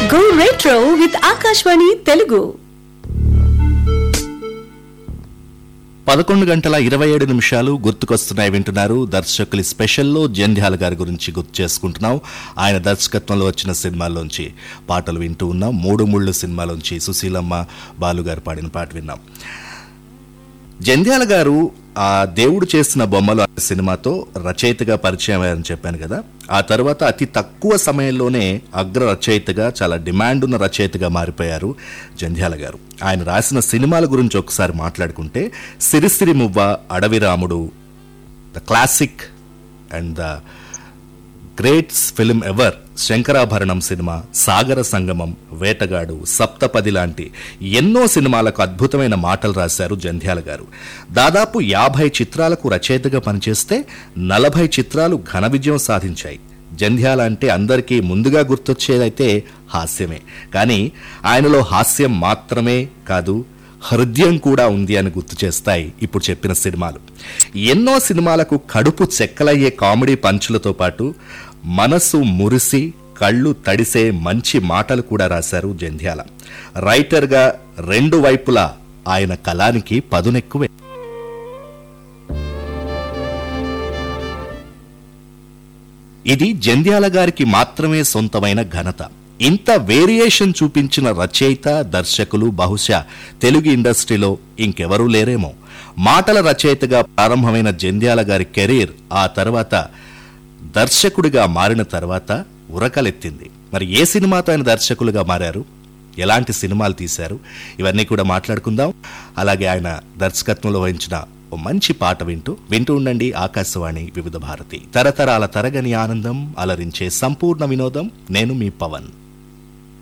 Go retro with Akashvani Telugu. పదకొండు గంటల ఇరవై ఏడు నిమిషాలు గుర్తుకొస్తున్నాయి వింటున్నారు దర్శకులి స్పెషల్లో జంధ్యాల గారి గురించి గుర్తు చేసుకుంటున్నాం ఆయన దర్శకత్వంలో వచ్చిన సినిమాల్లోంచి పాటలు వింటూ ఉన్నాం మూడు ముళ్ళు సినిమాలోంచి సుశీలమ్మ బాలు గారు పాడిన పాట విన్నాం జంధ్యాల గారు ఆ దేవుడు చేసిన బొమ్మలు అనే సినిమాతో రచయితగా పరిచయం అయ్యారని చెప్పాను కదా ఆ తర్వాత అతి తక్కువ సమయంలోనే అగ్ర రచయితగా చాలా డిమాండ్ ఉన్న రచయితగా మారిపోయారు జంధ్యాల గారు ఆయన రాసిన సినిమాల గురించి ఒకసారి మాట్లాడుకుంటే సిరిసిరి Muvva Adavi Ramudu the classic and the greats film ever Sankarabharanam cinema Sagara Sangamam వేటగాడు సప్తపది లాంటి ఎన్నో సినిమాలకు అద్భుతమైన మాటలు రాశారు జంధ్యాల గారు దాదాపు యాభై చిత్రాలకు రచయితగా పనిచేస్తే నలభై చిత్రాలు ఘన విజయం సాధించాయి జంధ్యాల అంటే అందరికీ ముందుగా గుర్తొచ్చేదైతే హాస్యమే కానీ ఆయనలో హాస్యం మాత్రమే కాదు హృదయం కూడా ఉంది అని గుర్తు చేస్తాయి ఇప్పుడు చెప్పిన సినిమాలు ఎన్నో సినిమాలకు కడుపు చెక్కలయ్యే కామెడీ పంచులతో పాటు మనసు మురిసి కళ్ళు తడిసే మంచి మాటలు కూడా రాశారు జంధ్యాల రైటర్గా రెండు వైపులా ఆయన కళానికి పదునెక్కువే ఇది జంధ్యాల గారికి మాత్రమే సొంతమైన ఘనత ఇంత వేరియేషన్ చూపించిన రచయిత దర్శకులు బహుశా తెలుగు ఇండస్ట్రీలో ఇంకెవరూ లేరేమో మాటల రచయితగా ప్రారంభమైన జంధ్యాల గారి కెరీర్ ఆ తర్వాత దర్శకుడిగా మారిన తర్వాత ఉరకలెత్తింది మరి ఏ సినిమాతో ఆయన దర్శకులుగా మారారు ఎలాంటి సినిమాలు తీశారు ఇవన్నీ కూడా మాట్లాడుకుందాం అలాగే ఆయన దర్శకత్వంలో వహించిన ఓ మంచి పాట వింటూ వింటూ ఉండండి ఆకాశవాణి వివిధ భారతి తరతరాల తరగని ఆనందం అలరించే సంపూర్ణ వినోదం నేను మీ పవన్